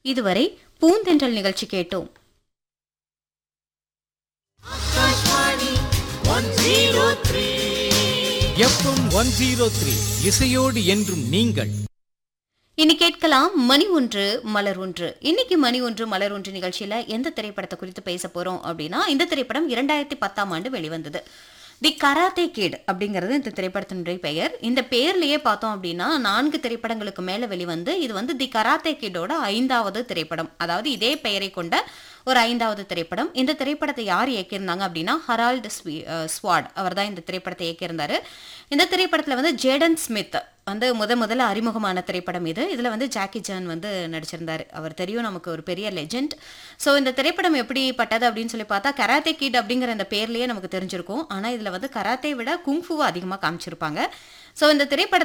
இதுவரை பூந்தென்றல் நிகழ்ச்சி கேட்டோம் எஃப்எம் ஒன் ஜீரோ த்ரீ இசையோடு என்றும் நீங்கள் இனி கேட்கலாம் மணி ஒன்று மலர் ஒன்று இன்னைக்கு மணி ஒன்று மலர் ஒன்று நிகழ்ச்சியில எந்த திரைப்படத்தை குறித்து பேச போறோம் அப்படின்னா இந்த திரைப்படம் இரண்டாயிரத்தி பத்தாம் ஆண்டு வெளிவந்தது தி கராத்தே கிட் அப்படிங்கிறது இந்த திரைப்படத்தினுடைய பெயர் இந்த பெயர்லயே பார்த்தோம் அப்படின்னா நான்கு திரைப்படங்களுக்கு மேல வெளிவந்து இது வந்து தி கராத்தே கிட்டோட ஐந்தாவது திரைப்படம் அதாவது இதே பெயரை கொண்ட ஒரு ஐந்தாவது திரைப்படம் இந்த திரைப்படத்தை யார் இயக்கியிருந்தாங்க அப்படின்னா ஹரால்ட் ஸ்வீ- அஹ் ஸ்வாட் அவர் தான் இந்த திரைப்படத்தை இயக்கியிருந்தாரு இந்த திரைப்படத்துல வந்து ஜேடன் ஸ்மித் வந்து முத முதல்ல அறிமுகமான திரைப்படம் இது இதுல வந்து ஜாக்கி ஜான் வந்து நடிச்சிருந்தாரு அவர் தெரியும் நமக்கு ஒரு பெரிய லெஜெண்ட் ஸோ இந்த திரைப்படம் எப்படிப்பட்டது அப்படின்னு சொல்லி பார்த்தா கராத்தே கிட் அப்படிங்கிற அந்த பேர்லயே நமக்கு தெரிஞ்சிருக்கும் ஆனா இதுல வந்து கராத்தே விட குங்ஃபுவை அதிகமாக காமிச்சிருப்பாங்க ஸோ இந்த திரைப்படம்